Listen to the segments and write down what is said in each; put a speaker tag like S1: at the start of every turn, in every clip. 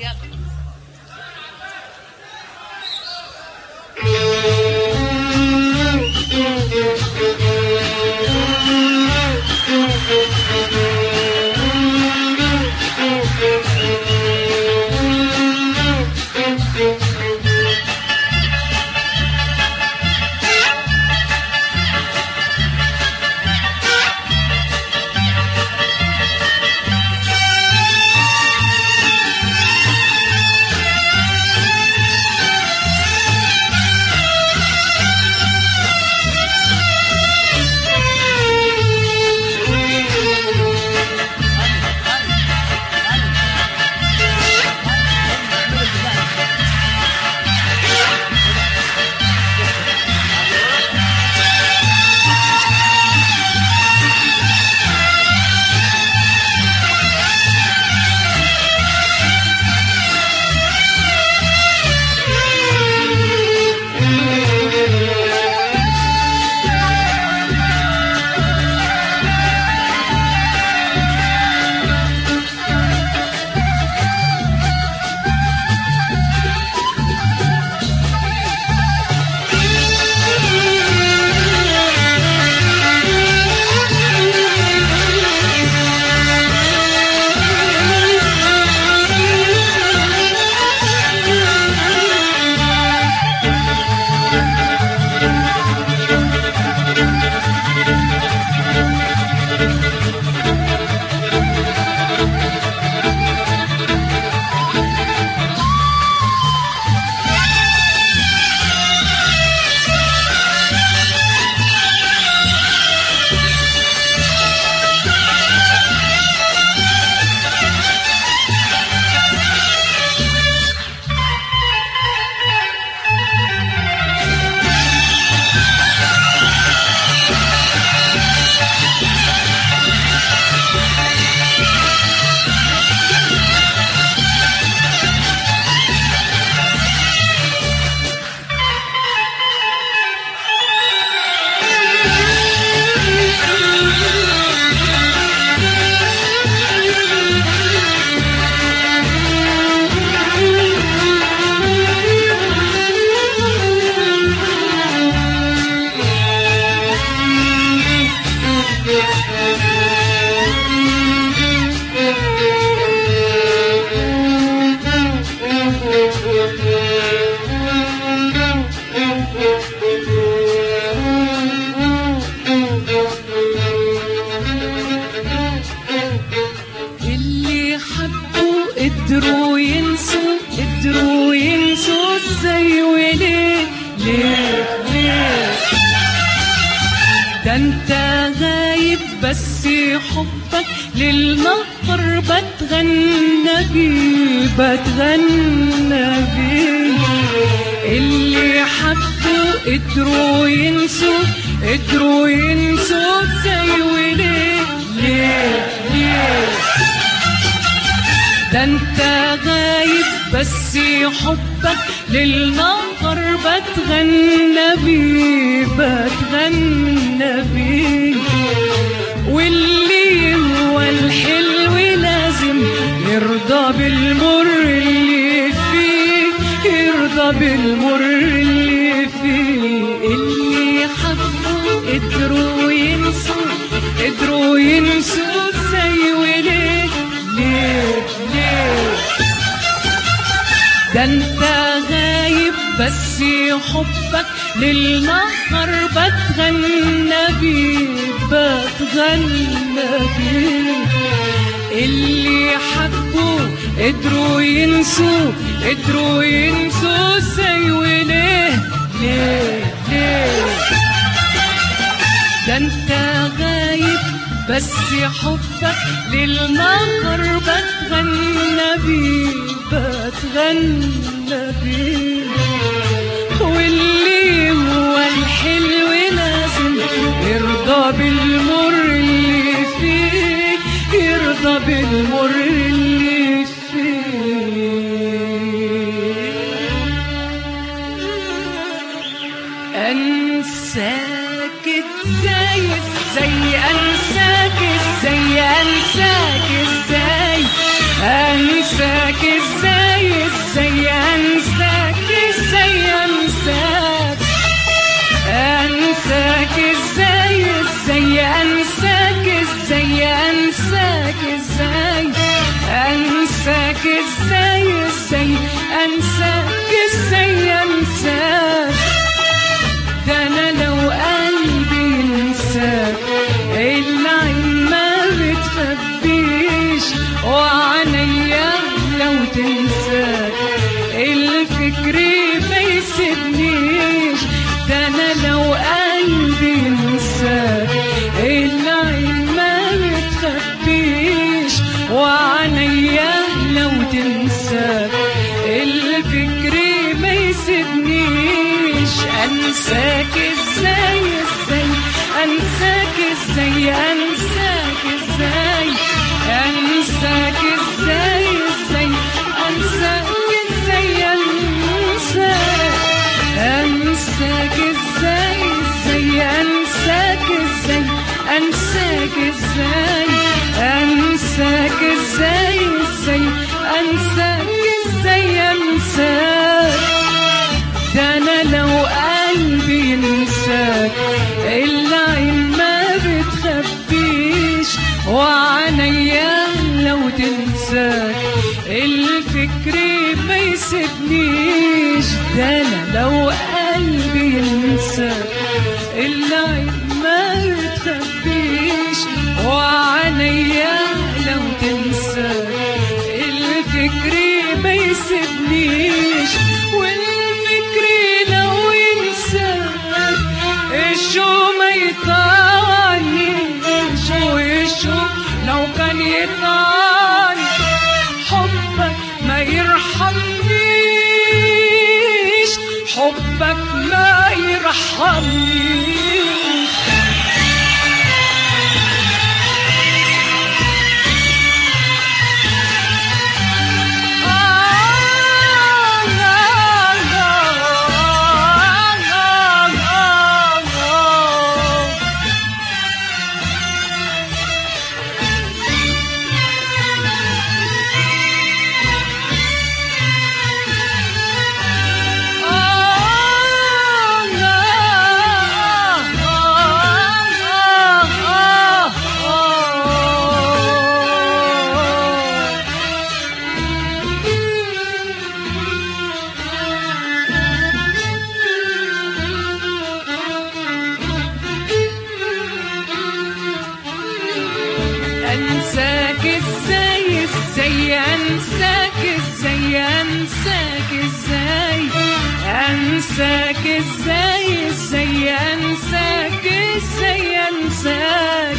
S1: يلا اللي حبوا قدروا ينسوا قدروا ينسوا ازاي وليه ليه ليه ده انت غايب بس حبك للنهر بتغنى بيه بتغنى بيه اللي حبوا قدروا ينسوا قدروا ينسوا ازاي وليه ليه ليه ده انت غايب بس حبك للنهر بتغنى بيه بتغنى بيه واللي هو الحلو لازم يرضى بالمر اللي فيه يرضى بالمر اللي فيه اللي حبوا قدروا ينسوا قدروا ينسوا ازاي وليه ليه ليه ده انت غايب بس حبك للنهر بتغنى بيه بتغنى بيه اللي حبوا قدروا ينسوا قدروا ينسوا ازاي وليه ليه ليه ده انت غايب بس حبك للنهر بتغنى بيه بتغنى بيه واللي هو الحلو لازم يرضى بالمر اللي فيه يرضى بالمر اللي فيه انساك ازاي ازاي انساك ازاي انساك ازاي انساك ازاي ازاي انساك ازاي انساك انساك ازاي ازاي انساك ازاي انساك ازاي انساك ازاي ازاي انساك ازاي انساك ده انا لو قلبي ينساك العين ما بتخبيش وعينيا لو تنساك الفكر ما يسيبنيش ده انا لو قلبي ينساك العين ما بتخبيش وعينيا لو تنساك الفكر ما يسيبنيش انساك ازاي ازاي انساك ازاي انساك ازاي انساك ازاي ازاي انساك ازاي انساك انساك ازاي ازاي انساك ازاي انساك ازاي انساك ازاي ازاي انساك ازاي انساك ده انا لو قلبي ينساك العين ما بتخبيش وعينيا لو تنساك الفكر ما يسيبنيش ده انا لو قلبي ينساك العين ما بتخبيش وعينيا لو تنساك الفكر ما يسيبنيش والفكر لو ينساك الشو ما يطعنيش والشو لو كان يطعني حبك ما يرحمنيش حبك ما يرحمنيش انساك ازاي ازاي انساك ازاي انساك ازاي انساك ازاي ازاي انساك ازاي انساك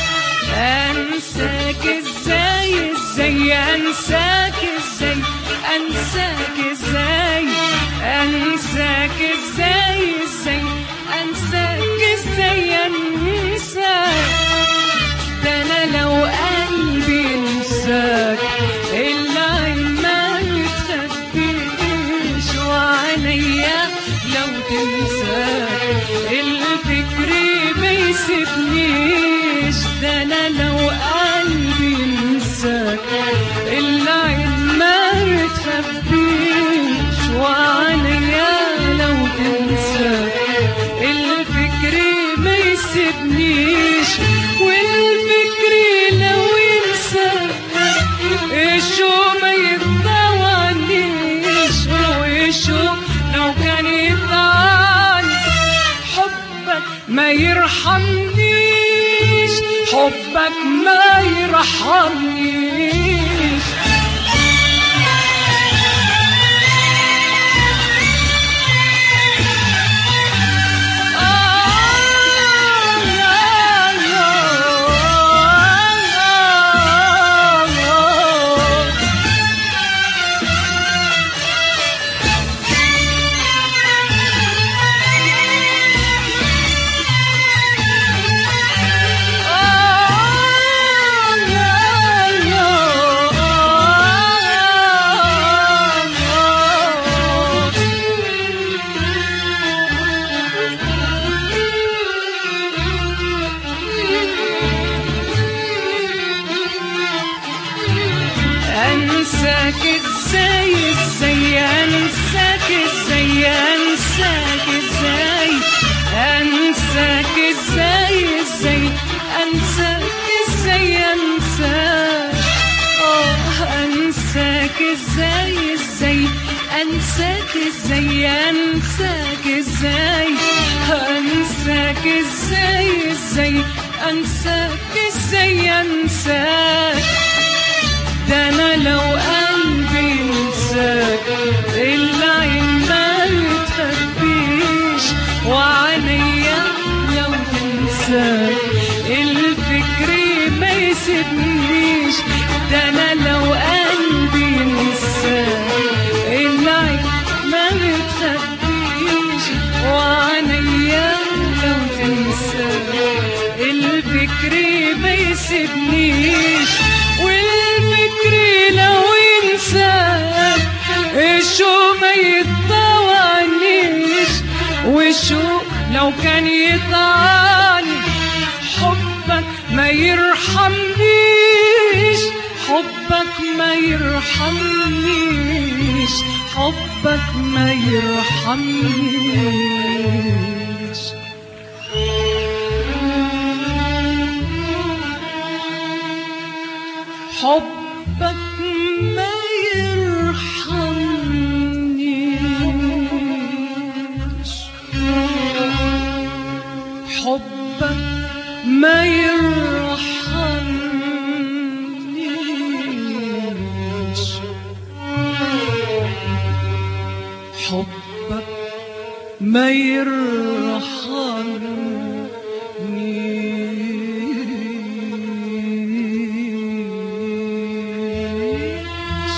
S1: انساك ازاي ازاي انساك ازاي انساك ازاي انساك ازاي ازاي انساك ازاي انساك ده انا لو قلبي ينساك العين ما بتخبيش وعينيا لو تنساك الفكر ما يسيبنيش ده انا لو قلبي ينساك العين ما بتخبيش وعينيا لو تنساك الفكر ما يسيبنيش والفكر لو ينساك الشو ما يطوعنيش والشو لو كان يطعني حبك ما يرحمنيش حبك ما يرحمنيش Oh ازاي ازاي انساك ازاي انساك ازاي انساك ازاي ازاي انساك ازاي انساك ده انا لو قلبي انساك العين ما بتخبيش وعينيا لو تنساك الفكر ما يسيبنيش ده انا لو قلبي انساك العين ما بتخبيش وعينيا لو تنساك الفكر ما يسيبنيش والفكر لو ينساك الشوق ما يتطوعنيش والشوق لو كان يطعني حبك ما يرحمنيش حبك ما يرحمنيش حبك ما يرحمنيش حبك ما يرحمنيش حبك ما يرحمنيش حبك ما يرحمنيش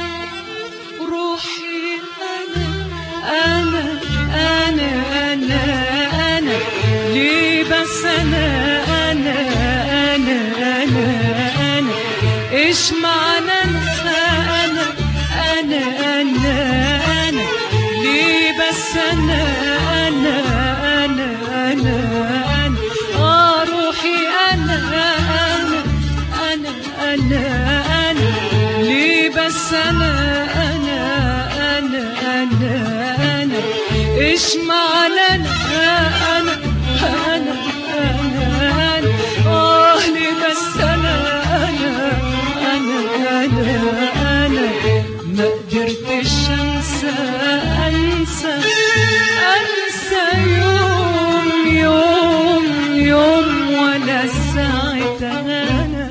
S1: روحي أنا أنا أنا أنا أنا ليه بس أنا أنا أنا أنا أنا إيش معنى أنا أنا أنا أنا أنا ليه بس أنا أنا أنا أنا أنا آه روحي أنا أنا أنا أنا أنا ليه بس أنا أنا أنا أنا أنا إيش معنى أنا أنا أنا أنا أنا آه ليه بس أنا أنا أنا أنا أنا ما قدرتش أنسى أنسى أنسى يوم يوم يوم ولا ساعة أنا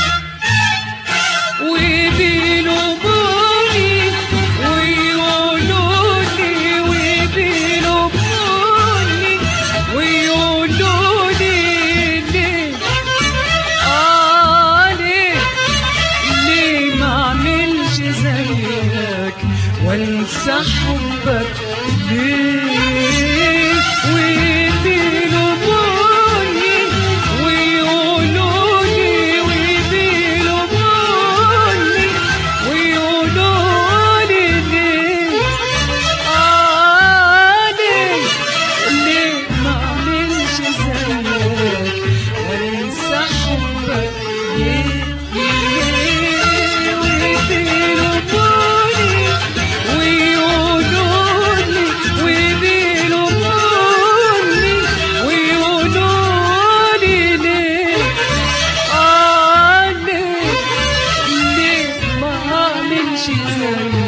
S1: وبيلوموني ويقولوا لي وبيلوموني ويقولوا لي ليه آه ليه ليه ما اعملش زيك وانسى حبك ليه وبيلوموني ويقولوا لي وبيلوموني ويقولوا لي ليه آه ليه ليه ما اعملش زيك وانسى حبك ليه ليه وبيلوموني ويقولوا لي وبيلوموني ويقولوا لي ليه آه ليه ليه ما اعملش زيك